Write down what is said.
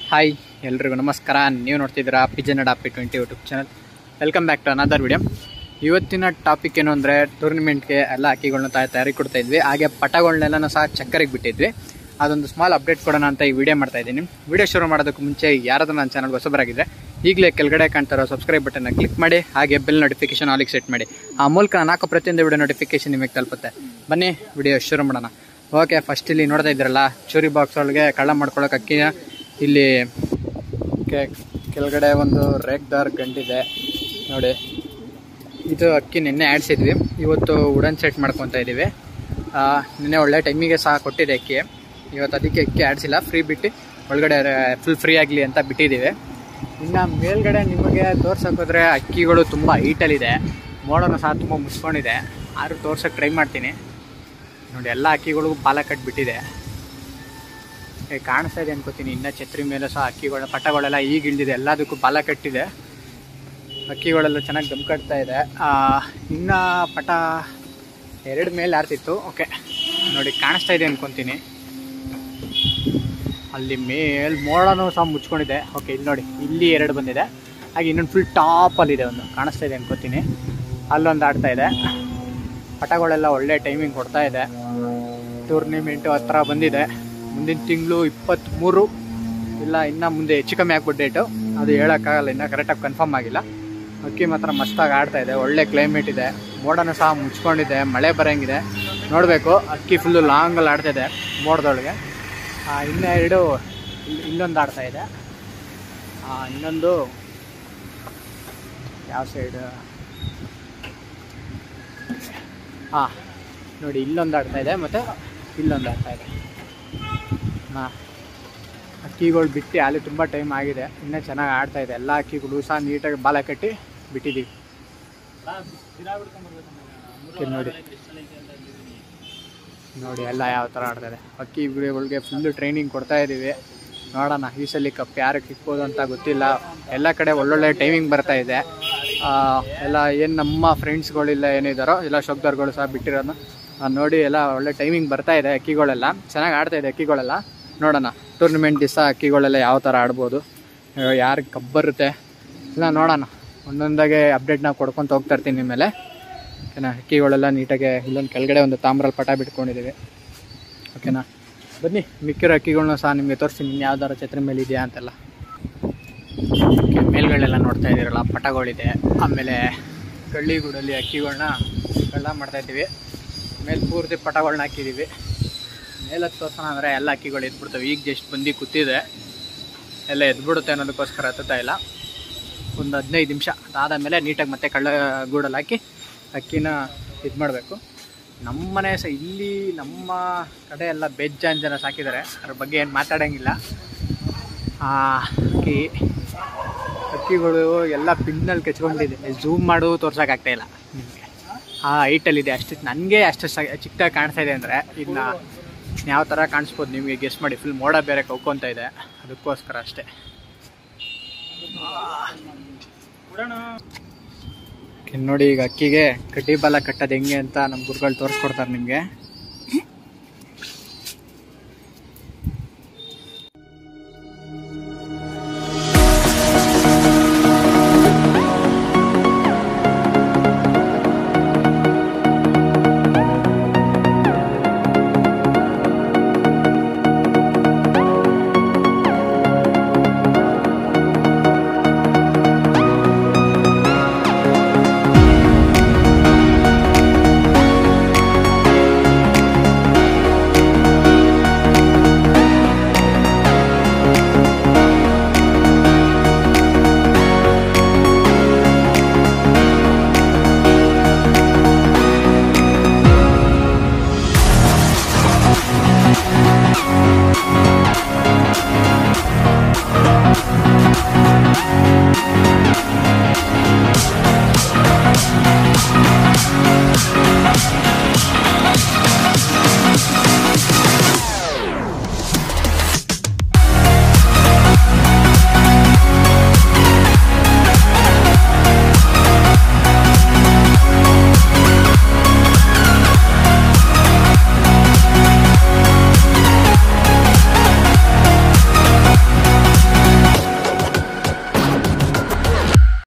hi ಎಲ್ರಿಗೂ ನಮಸ್ಕಾರ ನೀವು ನೋಡ್ತಿದ್ದೀರಾ ಪಿಜನ್ ಅಡಾಪಿ twenty YouTube channel welcome back to another video ಇವತ್ತಿನ ಟಾಪಿಕ್ ಏನು ಅಂದರೆ ಟೂರ್ನಿಮೆಂಟ್ಗೆ ಎಲ್ಲ ಅಕ್ಕಿಗಳನ್ನ ತಾ ತಯಾರಿ ಕೊಡ್ತಾ ಇದ್ವಿ ಹಾಗೆ ಪಟಗಳನ್ನೆಲ್ಲನೂ ಸಹ ಚಕ್ಕರಿಗೆ ಬಿಟ್ಟಿದ್ವಿ ಅದೊಂದು ಸ್ಮಾಲ್ ಅಪ್ಡೇಟ್ ಕೊಡೋಣ ಅಂತ ಈ ವಿಡಿಯೋ ಮಾಡ್ತಾ ಇದ್ದೀನಿ ವಿಡಿಯೋ ಶುರು ಮಾಡೋದಕ್ಕೆ ಮುಂಚೆ ಯಾರಾದ್ರೂ ನನ್ನ ಚಾನಲ್ಗೆ ಹೊಸಬರಾಗಿದ್ದರೆ ಈಗಲೇ ಕೆಳಗಡೆ ಕಾಣ್ತಾರೋ ಸಬ್ಸ್ಕ್ರೈಬ್ ಬಟನ್ನ ಕ್ಲಿಕ್ ಮಾಡಿ ಹಾಗೆ ಬೆಲ್ ನೋಟಿಫಿಕೇಶನ್ ಆಲಿಗೆ ಸೆಟ್ ಮಾಡಿ ಆ ಮೂಲಕ ನಾನು ಹಾಕೋ ಪ್ರತಿಯೊಂದು ವಿಡಿಯೋ ನೋಟಿಫಿಕೇಶನ್ ನಿಮಗೆ ತಲುಪುತ್ತೆ ಬನ್ನಿ ವಿಡಿಯೋ ಶುರು ಮಾಡೋಣ ಓಕೆ ಫಸ್ಟ್ ಇಲ್ಲಿ ನೋಡ್ತಾ ಇದ್ದೀರಲ್ಲ ಚೂರಿ ಬಾಕ್ಸ್ ಒಳಗೆ ಕಳ್ಳ ಮಾಡ್ಕೊಳ್ಳೋಕೆ ಅಕ್ಕಿನ ಇಲ್ಲಿ ಕೆ- ಕೆಳಗಡೆ ಒಂದು ರೇಗ್ದಾರ್ ಗಂಟಿದೆ ನೋಡಿ ಇದು ಅಕ್ಕಿ ನಿನ್ನೆ ಆಡಿಸಿದ್ವಿ ಇವತ್ತು ವುಡನ್ ಸೆಟ್ ಮಾಡ್ಕೊತಾ ಇದ್ದೀವಿ ಆ, ನಿನ್ನೆ ಒಳ್ಳೆ ಟೈಮಿಗೆ ಸಹ ಕೊಟ್ಟಿದೆ ಅಕ್ಕಿ ಇವತ್ತು ಅದಕ್ಕೆ ಅಕ್ಕಿ ಆಡಿಸಿಲ್ಲ ಫ್ರೀ ಬಿಟ್ಟು ಒಳಗಡೆ ಫುಲ್ ಫ್ರೀ ಆಗಲಿ ಅಂತ ಬಿಟ್ಟಿದ್ದೀವಿ ಇನ್ನು ಮೇಲ್ಗಡೆ ನಿಮಗೆ ತೋರ್ಸೋಕೋದ್ರೆ ಅಕ್ಕಿಗಳು ತುಂಬ ಹೈಟಲ್ಲಿದೆ ಮೋಡನು ಸಹ ತುಂಬ ಮುಚ್ಕೊಂಡಿದೆ ಆದರೂ ತೋರ್ಸೋಕೆ ಟ್ರೈ ಮಾಡ್ತೀನಿ ನೋಡಿ ಎಲ್ಲ ಅಕ್ಕಿಗಳಿಗೂ ಬಾಲ ಕಟ್ಬಿಟ್ಟಿದೆ ಏ, ಕಾಣಿಸ್ತಾ ಇದೆ ಅನ್ಕೋತೀನಿ ಇನ್ನ ಛತ್ರಿ ಮೇಲೆ ಸಹ ಅಕ್ಕಿಗಳ ಪಟಗಳೆಲ್ಲ ಈಗ ಇಳಿದಿದೆ ಎಲ್ಲದಕ್ಕೂ ಬಾಲ ಕಟ್ಟಿದೆ ಅಕ್ಕಿಗಳೆಲ್ಲ ಚೆನ್ನಾಗಿ ದಮ್ ಕಟ್ತಾ ಇದೆ ಆ, ಇನ್ನ ಪಟ ಎರಡು ಮೇಲೆ ಆರ್ತಿತ್ತು ಓಕೆ ನೋಡಿ ಕಾಣಿಸ್ತಾ ಇದೆ ಅನ್ಕೊಂತೀನಿ ಅಲ್ಲಿ ಮೇಲ್ ಮೋಡನೂ ಸಹ ಮುಚ್ಕೊಂಡಿದೆ ಓಕೆ ಇಲ್ಲಿ ನೋಡಿ ಇಲ್ಲಿ ಎರಡು ಬಂದಿದೆ ಹಾಗೆ ಇನ್ನೊಂದು ಫುಲ್ ಟಾಪಲ್ಲಿದೆ ಒಂದು ಕಾಣಿಸ್ತಾ ಇದೆ ಅನ್ಕೋತೀನಿ ಅಲ್ಲೊಂದು ಆಡ್ತಾ ಇದೆ ಪಟಗಳೆಲ್ಲ ಒಳ್ಳೆ ಟೈಮಿಂಗ್ ಕೊಡ್ತಾ ಇದೆ ಟೂರ್ನಿಮೆಂಟು ಹತ್ರ ಬಂದಿದೆ ಮುಂದಿನ ತಿಂಗಳು ಇಪ್ಪತ್ತ್ಮೂರು ಇಲ್ಲ ಇನ್ನು ಮುಂದೆ ಹೆಚ್ಚು ಕಮ್ಮಿ ಆಗ್ಬಿಟ್ಟು ಡೇಟು ಅದು ಹೇಳೋಕ್ಕಾಗಲ್ಲ ಇನ್ನೂ ಕರೆಕ್ಟಾಗಿ ಕನ್ಫರ್ಮ್ ಆಗಿಲ್ಲ ಅಕ್ಕಿ ಮಾತ್ರ ಮಸ್ತಾಗಿ ಆಡ್ತಾ ಇದೆ ಒಳ್ಳೆ ಕ್ಲೈಮೇಟ್ ಇದೆ ಮೋಡನೂ ಸಹ ಮುಚ್ಕೊಂಡಿದೆ ಮಳೆ ಬರೋಂಗಿದೆ ನೋಡಬೇಕು ಅಕ್ಕಿ ಫುಲ್ಲು ಲಾಂಗಲ್ಲಿ ಆಡ್ತಾ ಇದೆ ಮೋಡದೊಳಗೆ ಆ, ಇನ್ನು ಎರಡು ಇಲ್- ಇಲ್ಲೊಂದು ಆಡ್ತಾ ಇದೆ ಆ, ಇನ್ನೊಂದು ಯಾವ ಸೈಡ್ ಹಾಂ ನೋಡಿ ಇಲ್ಲೊಂದು ಆಡ್ತಾ ಇದೆ ಮತ್ತು ಇಲ್ಲೊಂದು ಆಡ್ತಾ ಇದೆ ಹಾಂ ಅಕ್ಕಿಗಳು ಬಿಟ್ಟು ಅಲ್ಲಿ ತುಂಬ ಟೈಮ್ ಆಗಿದೆ ಇನ್ನೂ ಚೆನ್ನಾಗಿ ಆಡ್ತಾ ಇದೆ ಎಲ್ಲ ಅಕ್ಕಿಗಳು ಸಹ ನೀಟಾಗಿ ಬಾಲ ಕಟ್ಟಿ ಬಿಟ್ಟಿದ್ದೀವಿ ಓಕೆ ನೋಡಿ ನೋಡಿ ಎಲ್ಲ ಯಾವ ಥರ ಆಡ್ತಾ ಇದೆ ಅಕ್ಕಿ ಗಿಡಗಳಿಗೆ ಫುಲ್ಲು ಟ್ರೈನಿಂಗ್ ಕೊಡ್ತಾ ಇದ್ದೀವಿ ನೋಡೋಣ ಈ ಸಲ ಕಪ್ ಯಾರಿಗೆ ಸಿಕ್ಬೋದು ಅಂತ ಗೊತ್ತಿಲ್ಲ ಎಲ್ಲ ಕಡೆ ಒಳ್ಳೊಳ್ಳೆ ಟೈಮಿಂಗ್ ಬರ್ತಾ ಇದೆ ಆ, ಎಲ್ಲ ಏನು ನಮ್ಮ ಫ್ರೆಂಡ್ಸ್ಗಳಿಲ್ಲ ಏನಿದ್ದಾರೋ ಎಲ್ಲ ಶೋಕ್ದಾರ್ಗಳು ಸಹ ಬಿಟ್ಟಿರೋದು ಆ, ನೋಡಿ ಎಲ್ಲ ಒಳ್ಳೆ ಟೈಮಿಂಗ್ ಬರ್ತಾ ಇದೆ ಅಕ್ಕಿಗಳೆಲ್ಲ ಚೆನ್ನಾಗಿ ಆಡ್ತಾ ಇದೆ ಅಕ್ಕಿಗಳೆಲ್ಲ ನೋಡೋಣ ಟೂರ್ನಿಮೆಂಟ್ ದಿವಸ ಅಕ್ಕಿಗಳೆಲ್ಲ ಯಾವ ಥರ ಆಡ್ಬೋದು ಯಾರಿಗೆ ಕಪ್ ಬರುತ್ತೆ ಇಲ್ಲ ನೋಡೋಣ ಒಂದೊಂದಾಗೆ ಅಪ್ಡೇಟ್ನ ಕೊಡ್ಕೊತ ಹೋಗ್ತಾ ಇರ್ತೀನಿ ನಿಮ್ಮ ಮೇಲೆ ಓಕೆನಾ ಅಕ್ಕಿಗಳೆಲ್ಲ ನೀಟಾಗಿ ಇಲ್ಲೊಂದು ಕೆಳಗಡೆ ಒಂದು ತಾಮ್ರಲ್ಲಿ ಪಟ ಬಿಟ್ಕೊಂಡಿದ್ದೀವಿ ಓಕೆನಾ ಬನ್ನಿ ಮಿಕ್ಕಿರೋ ಅಕ್ಕಿಗಳ್ನ ಸಹ ನಿಮಗೆ ತೋರಿಸ್ತೀನಿ ಇನ್ನು ಯಾವ್ದಾರ ಛತ್ರಿ ಮೇಲೆ ಇದೆಯಾ ಅಂತೆಲ್ಲ ಓಕೆ ಮೇಲ್ಗಳೆಲ್ಲ ನೋಡ್ತಾ ಇದ್ದೀರಲ್ಲ ಪಟಗಳಿದೆ ಆಮೇಲೆ ಕಳ್ಳಿಗೂಡಲ್ಲಿ ಅಕ್ಕಿಗಳನ್ನ ಕಳ್ಳ ಮಾಡ್ತಾ ಇದ್ದೀವಿ ಮೇಲೆ ಪೂರ್ತಿ ಪಟಗಳನ್ನ ಹಾಕಿದ್ದೀವಿ ಮೇಲೆ ತೋರ್ಸೋಣ ಅಂದರೆ ಎಲ್ಲ ಅಕ್ಕಿಗಳು ಎದ್ಬಿಡ್ತವೆ ಈಗ ಜಸ್ಟ್ ಬಂದು ಕೂತಿದೆ ಎಲ್ಲ ಎದ್ಬಿಡುತ್ತೆ ಅನ್ನೋದಕ್ಕೋಸ್ಕರ ಹತ್ತುತ್ತಾ ಇಲ್ಲ ಒಂದು ಹದಿನೈದು ನಿಮಿಷ ಅದಾದ ಮೇಲೆ ನೀಟಾಗಿ ಮತ್ತೆ ಕಳ್ಳ ಗೂಡಲ್ಲಿ ಹಾಕಿ ಅಕ್ಕಿನ ಇದು ಮಾಡಬೇಕು ನಮ್ಮ ಮನೆ ಸಹ ಇಲ್ಲಿ ನಮ್ಮ ಕಡೆ ಎಲ್ಲ ಬೇಜಾನ್ ಜನ ಸಾಕಿದ್ದಾರೆ ಅದ್ರ ಬಗ್ಗೆ ಏನು ಮಾತಾಡೋಂಗಿಲ್ಲ ಆ, ಅಕ್ಕಿ ಅಕ್ಕಿಗಳು ಎಲ್ಲ ಪಿನ್ನಲ್ಲಿ ಕೆಚ್ಕೊಂಡ್ಬಿಟ್ಟಿದೆ ಝೂಮ್ ಮಾಡು ತೋರ್ಸೋಕ್ಕಾಗ್ತಾ ಇಲ್ಲ ನಿಮಗೆ ಆ ಹೈಟಲ್ಲಿದೆ ಅಷ್ಟು ನನಗೆ ಅಷ್ಟು ಸ- ಚಿಕ್ಕದಾಗಿ ಕಾಣಿಸ್ತಾ ಇದೆ ಅಂದರೆ ಇನ್ನು ಯಾವ ಥರ ಕಾಣಿಸ್ಬೋದು ನಿಮಗೆ ಗೆಸ್ ಮಾಡಿ ಫುಲ್ ಮೋಡ ಬೇರೆ ಕವ್ಕೊತ ಇದೆ ಅದಕ್ಕೋಸ್ಕರ ಅಷ್ಟೇ ಓಕೆ, ನೋಡಿ ಈಗ ಅಕ್ಕಿಗೆ ಕಡ್ಡಿ ಬಾಲ ಕಟ್ಟೋದು ಹೆಂಗೆ ಅಂತ ನಮ್ಮ ಗುರುಗಳು ತೋರಿಸ್ಕೊಡ್ತಾರೆ ನಿಮಗೆ